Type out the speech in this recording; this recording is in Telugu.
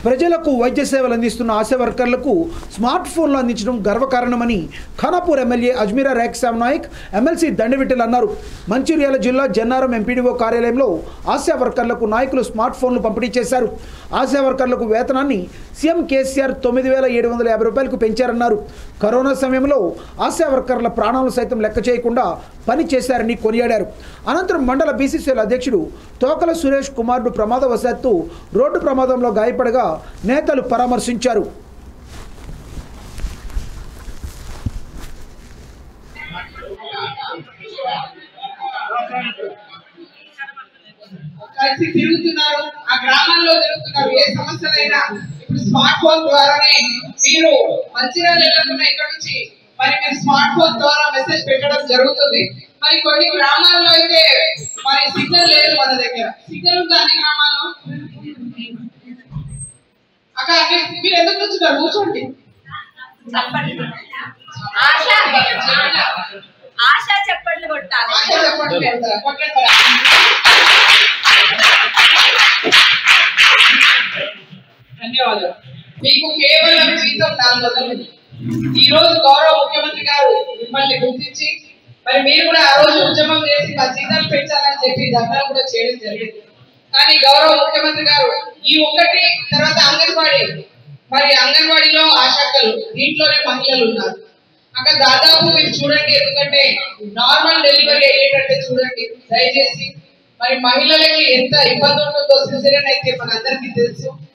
ప్రజలకు వైద్య సేవలు అందిస్తున్న ఆశా వర్కర్లకు స్మార్ట్ ఫోన్లు అందించడం గర్వకారణమని ఖానాపూర్ ఎమ్మెల్యే అజ్మీరా రేఖశ్యామ్ నాయక్ ఎమ్మెల్సీ దండవిట్టల్ అన్నారు మంచిర్యాల జిల్లా జన్నారం ఎంపీడీఓ కార్యాలయంలో ఆశా వర్కర్లకు నాయకులు స్మార్ట్ ఫోన్లు పంపిణీ చేశారు ఆశా వర్కర్లకు వేతనాన్ని సీఎం కేసీఆర్ తొమ్మిది వేల ఏడు వందల యాభై రూపాయలకు పెంచారన్నారు కరోనా సమయంలో ఆశా వర్కర్ల ప్రాణాలు సైతం లెక్క చేయకుండా పని చేశారని కొనియాడారు అనంతరం మండల బీసీసీఎల్ అధ్యక్షుడు తోకల సురేష్ కుమార్ను ప్రమాదవశాత్తు రోడ్డు ప్రమాదంలో గాయపడగా నేతలు పరామర్శించారు కలిసి తిరుగుతున్నారు ఆ గ్రామాల్లో తిరుగుతున్నారు ఏ సమస్యలైనా ఇప్పుడు స్మార్ట్ ఫోన్ ద్వారానే మీరు మంచిర్యాల వెళ్ళకుండా ఇక్కడ నుంచి మరి మీరు స్మార్ట్ ఫోన్ ద్వారా మెసేజ్ పెట్టడం జరుగుతుంది మరి కొన్ని గ్రామాల్లో అయితే మరి సిగ్నల్ లేదు మన దగ్గర సిగ్నల్ ఉందా అన్ని గ్రామాల్లో అక్క మీరు- మీరు ఎందుకు కూర్చున్నారు కూర్చోండి ఆశ ఆశ చెప్పండి కొట్టాలి ఆశ చెప్పండి పెడతారా? కొట్టండి మరి. ధన్యవాదాలు మీకు కేవలం జీతం నాలుగు వందలు ఈ రోజు గౌరవ ముఖ్యమంత్రి గారు మిమ్మల్ని గుర్తించి మరి మీరు కూడా ఆ రోజు ఉద్యమం చేసి మా జీతాలు పెంచాలని చెప్పి ధర్నాలు కూడా చేయడం జరిగింది కానీ గౌరవ ముఖ్యమంత్రి గారు ఈ ఒకటి తర్వాత అంగన్వాడీ మరి అంగన్వాడీలో ఆశాకలు దీంట్లోనే మహిళలు ఉన్నారు అక్కడ దాదాపు మీరు చూడండి ఎందుకంటే నార్మల్ డెలివరీ అయ్యేటట్టే చూడండి దయచేసి మరి మహిళలకి ఎంత ఇబ్బంది ఉంటుందో సిజరియన్ అయితే మనందరికీ తెలుసు